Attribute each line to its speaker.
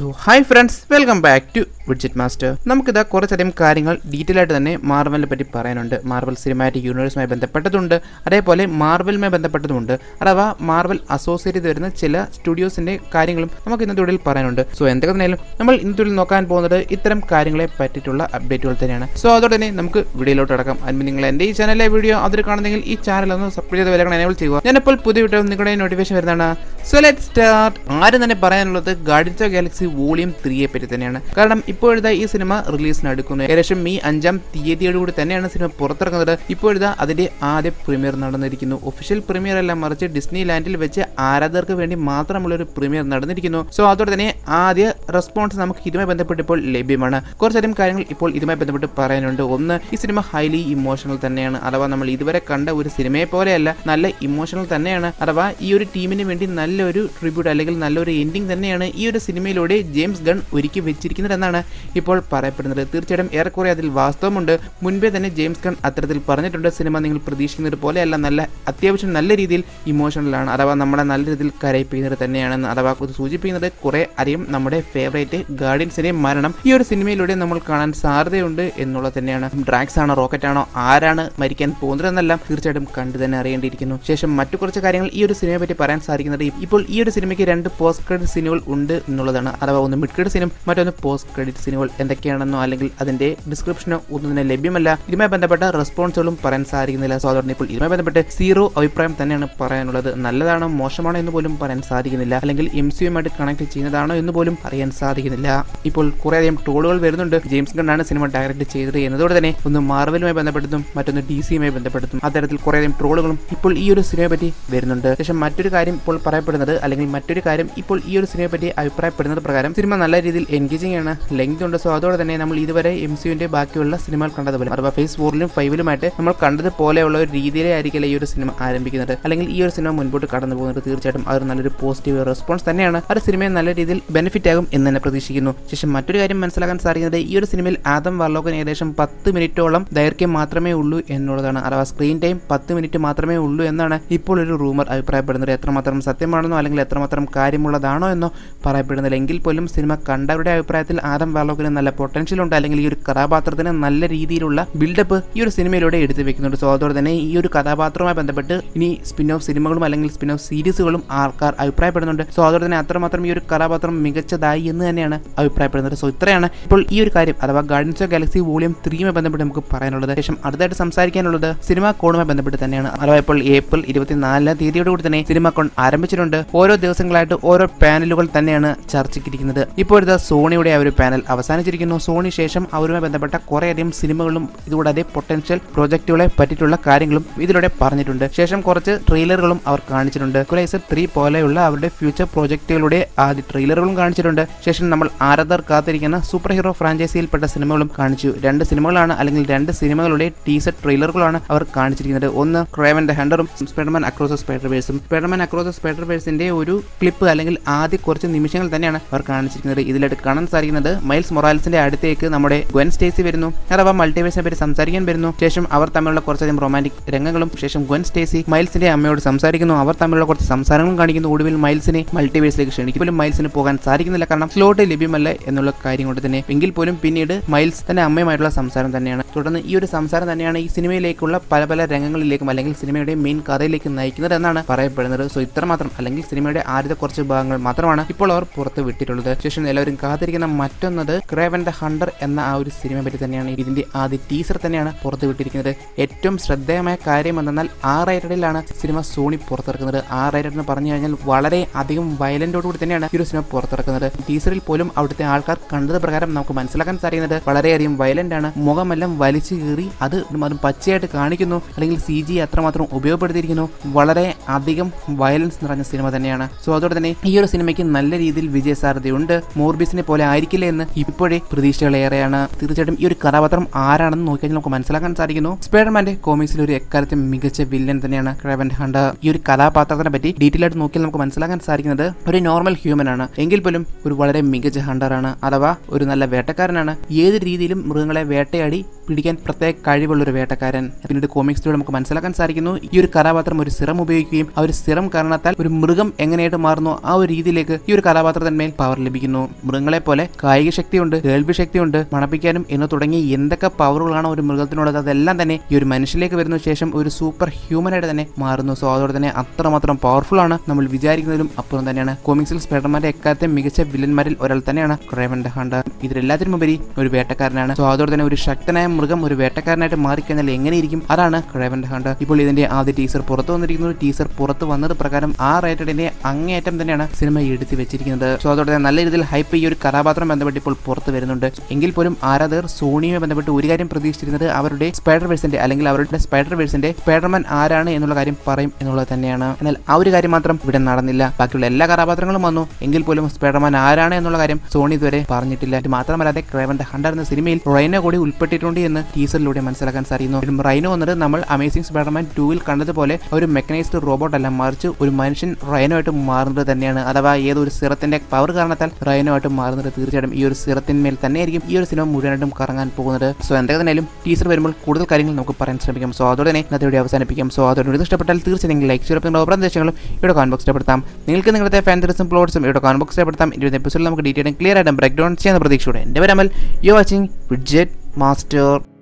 Speaker 1: so hi friends welcome back to Widget Master നമുക്കിതാ കുറച്ചധികം കാര്യങ്ങൾ ഡീറ്റെയിൽ ആയിട്ട് തന്നെ മാർവലിനെ പറ്റി പറയാനുണ്ട് മാർവൽ സിനിമാറ്റിക് യൂണിവേഴ്സുമായി ബന്ധപ്പെട്ടതുണ്ട് അതേപോലെ മാർവലുമായി ബന്ധപ്പെട്ടതുമുണ്ട് അഥവാ മാർവൽ അസോസിയേറ്റ് ചെയ്ത് വരുന്ന ചില സ്റ്റുഡിയോസിന്റെ കാര്യങ്ങളും നമുക്ക് ഇന്നത്തെ വീഡിയോയിൽ പറയാനുണ്ട് സോ എന്തൊക്കെ തന്നെയാലും നമ്മൾ ഇന്നത്തെ വീഡിയോയിൽ നോക്കാൻ പോകുന്നത് ഇത്തരം കാര്യങ്ങളെ പറ്റിയിട്ടുള്ള അപ്ഡേറ്റുകൾ തന്നെയാണ് സോ അതോടെ തന്നെ നമുക്ക് വീഡിയോയിലോട്ട് അടക്കാം അതിന് നിങ്ങൾ എൻ്റെ ഈ ചാനലിലെ വീഡിയോ അതിൽ കാണുന്നെങ്കിൽ ഈ ചാനൽ ഒന്ന് സബ്സ്ക്രൈബ് ചെയ്ത് വിലക്കണം എനേബിൾ ചെയ്യുക ഞാനിപ്പോൾ പുതിയ വീഡിയോ നിങ്ങളുടെ നോട്ടിഫിക്കേഷൻ വരുന്നതാണ് സോ ലെറ്റ് സ്റ്റാർട്ട് ആരും തന്നെ പറയാനുള്ളത് ഗാർഡിയൻസ് ഓഫ് ഗാലക്സി വോളിയം ത്രീയെ പറ്റി തന്നെയാണ് കാരണം ഇപ്പോഴത്തെ ഈ സിനിമ റിലീസിന് അടുക്കുന്നു ഏകദേശം മെയ് അഞ്ചാം തീയതിയോടുകൂടി തന്നെയാണ് സിനിമ പുറത്തിറങ്ങുന്നത് ഇപ്പോഴത്തെ അതിന്റെ ആദ്യ പ്രീമിയർ നടന്നിരിക്കുന്നു ഒഫീഷ്യൽ പ്രീമിയർ അല്ല മറിച്ച് ഡിസ്നി ലാൻഡിൽ വെച്ച് ആരാധകർക്ക് വേണ്ടി മാത്രമുള്ള ഒരു പ്രീമിയർ നടന്നിരിക്കുന്നു സോ അതോടെ തന്നെ ആദ്യ റെസ്പോൺസ് നമുക്ക് ഇതുമായി ബന്ധപ്പെട്ട് ഇപ്പോൾ ലഭ്യമാണ് കുറച്ചധികം കാര്യങ്ങൾ ഇപ്പോൾ ഇതുമായി ബന്ധപ്പെട്ട് പറയാനുണ്ട് ഒന്ന് ഈ സിനിമ ഹൈലി ഇമോഷണൽ തന്നെയാണ് അഥവാ നമ്മൾ ഇതുവരെ കണ്ട ഒരു സിനിമയെ പോലെയല്ല നല്ല ഇമോഷണൽ തന്നെയാണ് അഥവാ ഈ ഒരു ടീമിന് വേണ്ടി നല്ലൊരു ട്രിബ്യൂട്ട് അല്ലെങ്കിൽ നല്ലൊരു എൻഡിങ് തന്നെയാണ് ഈ ഒരു സിനിമയിലൂടെ ജെയിംസ് ഗൺ ഒരുക്കി വെച്ചിരിക്കുന്നത് എന്നാണ് ഇപ്പോൾ പറയപ്പെടുന്നത് തീർച്ചയായിട്ടും ഏറെക്കുറെ അതിൽ വാസ്തവമുണ്ട് മുൻപേ തന്നെ ജെയിംസ് ഗൺ അത്തരത്തിൽ പറഞ്ഞിട്ടുണ്ട് സിനിമ നിങ്ങൾ പ്രതീക്ഷിക്കുന്നത് പോലെയല്ല നല്ല അത്യാവശ്യം നല്ല രീതിയിൽ ഇമോഷണലാണ് അഥവാ നമ്മളെ നല്ല രീതിയിൽ കരയിപ്പിക്കുന്നത് തന്നെയാണെന്ന് അഥവാ ഇത് സൂചിപ്പിക്കുന്നത് കുറെ അധികം നമ്മുടെ ഫേവറേറ്റ് ഗാർഡിയൻസിന്റെ മരണം ഈ ഒരു സിനിമയിലൂടെ നമ്മൾ കാണാൻ സാധ്യതയുണ്ട് എന്നുള്ളത് തന്നെയാണ് ഡ്രാക്സ് ആണോ റോക്കറ്റ് ആണോ ആരാണ് മരിക്കാൻ പോകുന്നതെന്നെല്ലാം തീർച്ചയായിട്ടും കണ്ടു തന്നെ അറിയേണ്ടിയിരിക്കുന്നു ശേഷം മറ്റു കുറച്ച് കാര്യങ്ങൾ ഈ ഒരു സിനിമയെ പറ്റി പറയാൻ സാധിക്കുന്നത് ഇപ്പോൾ ഈ ഒരു സിനിമയ്ക്ക് രണ്ട് പോസ്റ്റ് ക്രെഡിറ്റ് സീനുകൾ ഉണ്ട് എന്നുള്ളതാണ് അഥവാ ഒന്ന് മിഡ് ക്രെഡിറ്റ് സീനും മറ്റൊന്ന് പോസ്റ്റ് ക്രെഡിറ്റ് സീനുകൾ എന്തൊക്കെയാണെന്നോ അല്ലെങ്കിൽ അതിന്റെ ഡിസ്ക്രിപ്ഷനോ ഒന്നും തന്നെ ലഭ്യമല്ല ഇതുമായി ബന്ധപ്പെട്ട റെസ്പോൺസുകളും പറയാൻ സാധിക്കുന്നില്ല സോ അതുകൊണ്ട് ഇപ്പോൾ ഇതുമായി ബന്ധപ്പെട്ട് സീറോ അഭിപ്രായം തന്നെയാണ് പറയാനുള്ളത് നല്ലതാണോ മോശമാണോ എന്ന് പോലും പറയാൻ സാധിക്കുന്നില്ല അല്ലെങ്കിൽ എം സിയുമായിട്ട് കണക്ട് ചെയ്യുന്നതാണോ എന്ന് പോലും അറിയാൻ സാധിക്കുന്നില്ല ഇപ്പോൾ കുറേയധികം ട്രോളുകൾ വരുന്നുണ്ട് ജെയിംസ് ഗണ്ണാണ് സിനിമ ഡയറക്റ്റ് ചെയ്തത് എന്നതോടെ തന്നെ ഒന്ന് മാർവലുമായി ബന്ധപ്പെട്ടതും മറ്റൊന്ന് ഡി സിയുമായി ബന്ധപ്പെട്ടതും അത്തരത്തിൽ കുറേയധികം ട്രോളുകളും ഇപ്പോൾ ഈ ഒരു സിനിമയെ പറ്റി വരുന്നുണ്ട് ശേഷം മറ്റൊരു കാര്യം ഇപ്പോൾ പറയപ്പെടുന്നത് അല്ലെങ്കിൽ മറ്റൊരു കാര്യം ഇപ്പോൾ ഈ ഒരു സിനിമയെ പറ്റി അഭിപ്രായപ്പെടുന്നത് പ്രകാരം സിനിമ നല്ല രീതിയിൽ എൻഗേജിംഗ് ആണ് ലെങ്ത് ഉണ്ട് സോ അതോടെ തന്നെ നമ്മൾ ഇതുവരെ എം സിയുവിന്റെ ബാക്കിയുള്ള സിനിമകൾ കണ്ടതുപോലെ അഥവാ ഫേസ് ഫോറിലും ഫൈവിലുമായിട്ട് നമ്മൾ കണ്ടതുപോലെയുള്ള ഒരു രീതിയിലേ ആയിരിക്കില്ല ഈ ഒരു സിനിമ ആരംഭിക്കുന്നത് അല്ലെങ്കിൽ ഈ ഒരു സിനിമ മുൻപോട്ട് കടന്നു പോകുന്നത് തീർച്ചയായിട്ടും അതൊരു നല്ലൊരു പോസിറ്റീവ് റെസ്പോൺസ് തന്നെയാണ് അത് സിനിമയെ നല്ല രീതിയിൽ ബെനിഫിറ്റ് ആകും എന്ന് തന്നെ പ്രതീക്ഷിക്കുന്നു ശേഷം മറ്റൊരു കാര്യം മനസ്സിലാക്കാൻ സാധിക്കുന്നത് ഈ ഒരു സിനിമയിൽ ആദം വർലോകൻ ഏകദേശം പത്ത് മിനിറ്റോളം ദൈർഘ്യം മാത്രമേ ഉള്ളൂ എന്നുള്ളതാണ് അഥവാ സ്ക്രീൻ ടൈം പത്ത് മിനിറ്റ് മാത്രമേ ഉള്ളൂ എന്നാണ് ഇപ്പോൾ ഒരു റൂമർ അഭിപ്രായപ്പെടുന്നത് എത്രമാത്രം സത്യമാണെന്നോ അല്ലെങ്കിൽ എത്രമാത്രം കാര്യമുള്ളതാണോ എന്നോ പറയപ്പെടുന്നില്ല എങ്കിൽ പോലും സിനിമ കണ്ടവരുടെ അഭിപ്രായത്തിൽ ആദം വാലോക്കിന് നല്ല പൊട്ടൻഷ്യൽ ഉണ്ട് അല്ലെങ്കിൽ ഈ ഒരു കഥാപാത്രത്തിന് നല്ല രീതിയിലുള്ള ബിൽഡപ്പ് ഈ ഒരു സിനിമയിലൂടെ എടുത്തു വെക്കുന്നുണ്ട് സോ അതോടെ തന്നെ ഈ ഒരു കഥാപാത്രവുമായി ബന്ധപ്പെട്ട് ഇനി സ്പിൻ ഓഫ് സിനിമകളും അല്ലെങ്കിൽ സ്പിൻ ഓഫ് സീരീസുകളും ആൾക്കാർ അഭിപ്രായപ്പെടുന്നുണ്ട് സോ അതോടെ തന്നെ അത്രമാത്രം ഈ ഒരു കഥാപാത്രം മികച്ചതായി എന്ന് തന്നെയാണ് അഭിപ്രായപ്പെടുന്നത് സോ ഇത്രയാണ് ഇപ്പോൾ ഈ ഒരു കാര്യം അഥവാ ഗാർഡൻസ് ഓഫ് ഗാലക്സി വോളിയം ത്രീയുമായി ബന്ധപ്പെട്ട് നമുക്ക് പറയാനുള്ളത് ശേഷം അടുത്തായിട്ട് സംസാരിക്കാനുള്ളത് സിനിമ കോണുമായി ബന്ധപ്പെട്ട് തന്നെയാണ് അഥവാ ഇപ്പോൾ ഏപ്രിൽ ഇരുപത്തിനാലാം തീയതിയോടുകൂടി തന്നെ സിനിമ കോൺ ആരംഭിച്ചിട്ടുണ്ട് ഓരോ ദിവസങ്ങളായിട്ട് ഓരോ പാനലുകൾ തന്നെയാണ് ചർച്ചയ്ക്കിരിക്കുന്നത് ഇപ്പോഴത്തെ സോണിയുടെ ആ ഒരു പാനൽ അവസാനിച്ചിരിക്കുന്നു സോണി ശേഷം അവരുമായി ബന്ധപ്പെട്ട കുറേയധികം സിനിമകളും ഇതുകൂടാതെ പൊട്ടൻഷ്യൽ പ്രോജക്റ്റുകളെ പറ്റിയിട്ടുള്ള കാര്യങ്ങളും ഇതിലൂടെ പറഞ്ഞിട്ടുണ്ട് ശേഷം കുറച്ച് ട്രെയിലറുകളും അവർ കാണിച്ചിട്ടുണ്ട് കുലൈസർ ത്രീ പോലെയുള്ള അവരുടെ ഫ്യൂച്ചർ പ്രോജക്റ്റുകളുടെ ആദ്യ ട്രെയിലറുകളും കാണിച്ചിട്ടുണ്ട് ശേഷം നമ്മൾ ആരാധർ കാത്തിരിക്കുന്ന സൂപ്പർ ഹീറോ ഫ്രാഞ്ചൈസിയിൽപ്പെട്ട സിനിമകളും കാണിച്ചു രണ്ട് സിനിമകളാണ് അല്ലെങ്കിൽ രണ്ട് സിനിമകളുടെ ടീസർ ട്രെയിലറുകളാണ് അവർ കാണിച്ചിരിക്കുന്നത് ഒന്ന് ക്രേവൻ ദ ഹണ്ടറും സ്പൈഡർമാൻ അക്രോസ് സ്പൈഡർ വേഴ്സും സ്പൈഡർമാൻ അക്രോസ് സ്പൈഡർ വേഴ്സിന്റെ ഒരു ക്ലിപ്പ് അല്ലെങ്കിൽ ആദ്യ കുറച്ച് നിമിഷങ്ങൾ തന്നെയാണ് അവർ കാണിച്ചിരിക്കുന്നത് ഇതിലായിട്ട് കാണാൻ സാധിക്കുന്നത് മൈൽസ് മൊറാൽസിന്റെ അടുത്തേക്ക് നമ്മുടെ ഗവൻ സ്റ്റേസി വരുന്നു അഥവാ മൾട്ടിവേഴ്സിനെ പറ്റി സംസാരിക്കാൻ വരുന്നു ശേഷം അവർ തമ്മിലുള്ള കുറച്ചധികം റൊമാൻറ്റിക് രംഗങ്ങളും ശേഷം ഗവൻ സ്റ്റേസി മൈൽസിന്റെ അമ്മയോട് സംസാരിക്കുന്നു അവർ തമ്മിലുള്ള കുറച്ച് സംസാരങ്ങളും കാണിക്കുന്നു ഒടുവിൽ മൈൽസിനെ മൾട്ടിവേഴ്സിലേക്ക് ക്ഷണിക്കും പോലും മൈൽസിന് പോകാൻ സാധിക്കുന്നില്ല കാരണം സ്ലോട്ട് ലഭ്യമല്ല എന്നുള്ള കാര്യം കൊണ്ട് തന്നെ എങ്കിൽ പോലും പിന്നീട് മൈൽസ് തന്റെ അമ്മയുമായിട്ടുള്ള സംസാരം തന്നെയാണ് തുടർന്ന് ഈ ഒരു സംസാരം തന്നെയാണ് ഈ സിനിമയിലേക്കുള്ള പല പല രംഗങ്ങളിലേക്കും അല്ലെങ്കിൽ സിനിമയുടെ മെയിൻ കഥയിലേക്ക് നയിക്കുന്നത് എന്നാണ് പറയപ്പെടുന്നത് സോ ഇത്രമാത്രം അല്ലെങ്കിൽ സിനിമയുടെ ആദ്യത്തെ കുറച്ച് ഭാഗങ്ങൾ മാത്രമാണ് ഇപ്പോൾ അവർ പുറത്ത് വിട്ടിട്ടുള്ളത് ശേഷം എല്ലാവരും കാത്തിരിക്കുന്ന മറ്റൊന്നത് ക്രേവൻ ദ ഹണ്ടർ എന്ന ആ ഒരു സിനിമയെ പറ്റി തന്നെയാണ് ഇതിന്റെ ആദ്യ ടീസർ തന്നെയാണ് പുറത്ത് വിട്ടിരിക്കുന്നത് ഏറ്റവും ശ്രദ്ധേയമായ കാര്യം എന്നാൽ ആ റൈറ്റഡിലാണ് സിനിമ സോണി പുറത്തിറക്കുന്നത് ആ റൈറ്റഡ് എന്ന് പറഞ്ഞു കഴിഞ്ഞാൽ വളരെ അധികം വയലന്റോടുകൂടി തന്നെയാണ് ഈ ഒരു സിനിമ പുറത്തിറക്കുന്നത് ടീസറിൽ പോലും അവിടുത്തെ ആൾക്കാർ കണ്ടത് പ്രകാരം നമുക്ക് മനസ്സിലാക്കാൻ സാധിക്കുന്നത് വളരെയധികം വയലന്റ് ആണ് മുഖമെല്ലാം വലിച്ചു കീറി അത് അതും പച്ചയായിട്ട് കാണിക്കുന്നു അല്ലെങ്കിൽ സി ജി അത്രമാത്രം ഉപയോഗപ്പെടുത്തിയിരിക്കുന്നു വളരെ അധികം വയലൻസ് നിറഞ്ഞ സിനിമ തന്നെയാണ് സോ അതോടെ തന്നെ ഈ ഒരു സിനിമയ്ക്ക് നല്ല രീതിയിൽ വിജയ സാധ്യതയുണ്ട് മോർബിസിനെ പോലെ ആയിരിക്കില്ല എന്ന് ഇപ്പോഴേ പ്രതീക്ഷകളേറെയാണ് തീർച്ചയായിട്ടും ഈ ഒരു കഥാപാത്രം ആരാണെന്ന് നോക്കിയാൽ നമുക്ക് മനസ്സിലാക്കാൻ സാധിക്കുന്നു സ്പൈഡർമാന്റെ കോമിക്സിൽ ഒരു എക്കാലത്തും മികച്ച വില്ലൻ തന്നെയാണ് ക്രവൻ ഹണ്ട ഈ ഒരു കഥാപാത്രത്തിനെ പറ്റി ഡീറ്റെയിൽ ആയിട്ട് നോക്കിയാൽ നമുക്ക് മനസ്സിലാക്കാൻ സാധിക്കുന്നത് ഒരു നോർമൽ ഹ്യൂമൻ ആണ് എങ്കിൽ പോലും ഒരു വളരെ മികച്ച ഹണ്ടറാണ് അഥവാ ഒരു നല്ല വേട്ടക്കാരനാണ് ഏത് രീതിയിലും മൃഗങ്ങളെ വേട്ടയാടി പിടിക്കാൻ പ്രത്യേക കഴിവുള്ള ഒരു വേട്ടക്കാരൻ പിന്നീട് കോമിക്സിലൂടെ നമുക്ക് മനസ്സിലാക്കാൻ സാധിക്കുന്നു ഈ ഒരു കഥാപാത്രം ഒരു സിറം ഉപയോഗിക്കുകയും ആ ഒരു സിറം കാരണത്താൽ ഒരു മൃഗം എങ്ങനെയായിട്ട് മാറുന്നു ആ ഒരു രീതിയിലേക്ക് ഈ ഒരു കഥാപാത്രത്തിന്മേൽ പവർ പവർ ലഭിക്കുന്നു മൃഗങ്ങളെ പോലെ കായിക ശക്തിയുണ്ട് കേൾവി ശക്തിയുണ്ട് മണപ്പിക്കാനും എന്ന് തുടങ്ങി എന്തൊക്കെ പവറുകളാണ് ഒരു മൃഗത്തിനുള്ളത് അതെല്ലാം തന്നെ ഈ ഒരു മനുഷ്യനിലേക്ക് വരുന്ന ശേഷം ഒരു സൂപ്പർ ഹ്യൂമനായിട്ട് തന്നെ മാറുന്നു സോ അതോടെ തന്നെ അത്രമാത്രം പവർഫുൾ ആണ് നമ്മൾ വിചാരിക്കുന്നതിലും അപ്പുറം തന്നെയാണ് കോമിക്സിൽ സ്പൈഡർമാന്റെ എക്കാലത്തെ മികച്ച വില്ലന്മാരിൽ ഒരാൾ തന്നെയാണ് ക്രൈവൻ ദ ഹണ്ടർ ഇതിലെല്ലാത്തിനും ഉപരി ഒരു വേട്ടക്കാരനാണ് സോ അതോടെ തന്നെ ഒരു ശക്തനായ മൃഗം ഒരു വേട്ടക്കാരനായിട്ട് മാറിക്കഴിഞ്ഞാൽ എങ്ങനെയിരിക്കും അതാണ് ക്രൈവൻ ദ ഹണ്ടർ ഇപ്പോൾ ഇതിന്റെ ആദ്യ ടീസർ പുറത്തു വന്നിരിക്കുന്നു ടീസർ പുറത്ത് വന്നത് പ്രകാരം ആ റേറ്റഡിന്റെ അങ്ങേയറ്റം തന്നെയാണ് സിനിമ എടുത്തു വെച്ചിരിക്കുന്നത് സോ അതോടെ തന്നെ നല്ല രീതിയിൽ ഹൈപ്പ് ഈ ഒരു കഥാപാത്രം ബന്ധപ്പെട്ട് ഇപ്പോൾ പുറത്ത് വരുന്നുണ്ട് എങ്കിൽ പോലും ആരാധകർ സോണിയുമായി ബന്ധപ്പെട്ട് ഒരു കാര്യം പ്രതീക്ഷിച്ചിരുന്നത് അവരുടെ സ്പൈഡർ വേഴ്സിന്റെ അല്ലെങ്കിൽ അവരുടെ സ്പൈഡർ വേഴ്സിന്റെ സ്പൈഡർമാൻ ആരാണ് എന്നുള്ള കാര്യം പറയും എന്നുള്ളത് തന്നെയാണ് എന്നാൽ ആ ഒരു കാര്യം മാത്രം ഇവിടെ നടന്നില്ല ബാക്കിയുള്ള എല്ലാ കഥാപാത്രങ്ങളും വന്നു എങ്കിൽ പോലും സ്പൈഡർമാൻ ആരാണ് എന്നുള്ള കാര്യം സോണി ഇതുവരെ പറഞ്ഞിട്ടില്ല ഇത് മാത്രമല്ലാതെ ക്രൈവൻ ദ ഹണ്ടർ എന്ന സിനിമയിൽ റൈനോ കൂടി ഉൾപ്പെട്ടിട്ടുണ്ട് എന്ന് ടീസറിലൂടെ മനസ്സിലാക്കാൻ സാധിക്കുന്നു വീണ്ടും റൈനോ വന്നത് നമ്മൾ അമേസിംഗ് സ്പൈഡർമാൻ ടൂവിൽ കണ്ടതുപോലെ ഒരു മെക്കനൈസ്ഡ് റോബോട്ട് അല്ല മറിച്ച് ഒരു മനുഷ്യൻ റൈനോ ആയിട്ട് മാറുന്നത് തന്നെയാണ് അഥവാ ഏതൊരു സിറത്തിന്റെ പവർ കാരണത്താൽ റൈനോ ആയിട്ട് മാറുന്നത് തീർച്ചയായിട്ടും ഈ ഒരു സിറത്തിന്മേൽ തന്നെയായിരിക്കും ഈ ഒരു സിനിമ മുഴുവനായിട്ടും കറങ്ങാൻ പോകുന്നത് സോ എന്തൊക്കെ തന്നെയാലും ടീസർ വരുമ്പോൾ കൂടുതൽ കാര്യങ്ങൾ നമുക്ക് പറയാൻ ശ്രമിക്കാം സോ അതോടെ തന്നെ ഇന്നത്തെ വീഡിയോ അവസാനിപ്പിക്കാം സോ അതോടെ ഇത് ഇഷ്ടപ്പെട്ടാൽ തീർച്ചയായും ലൈക്ക് ചെയ്യപ്പെടും നിങ്ങളുടെ ഓരോ നിർദ്ദേശങ്ങളും ഇവിടെ കോൺബോക്സ് ഇഷ്ടപ്പെടുത്താം നിങ്ങൾക്ക് നിങ്ങളുടെ ഫാൻറ്ററിസും പ്ലോട്ട്സും ഇവിടെ കോൺബോക്സ് ഇഷ്ടപ്പെടുത്താം ഇരുപത് എപ്പിസോഡിൽ നമുക്ക് ഡീറ്റെയിലും ക്ലിയർ ആയിട്ടും ബ്രേക്ക് ഡൗൺ ചെയ്യുന്ന പ്രതീക്ഷയോടെ എൻ്റെ പേര് Amal you watching Widget master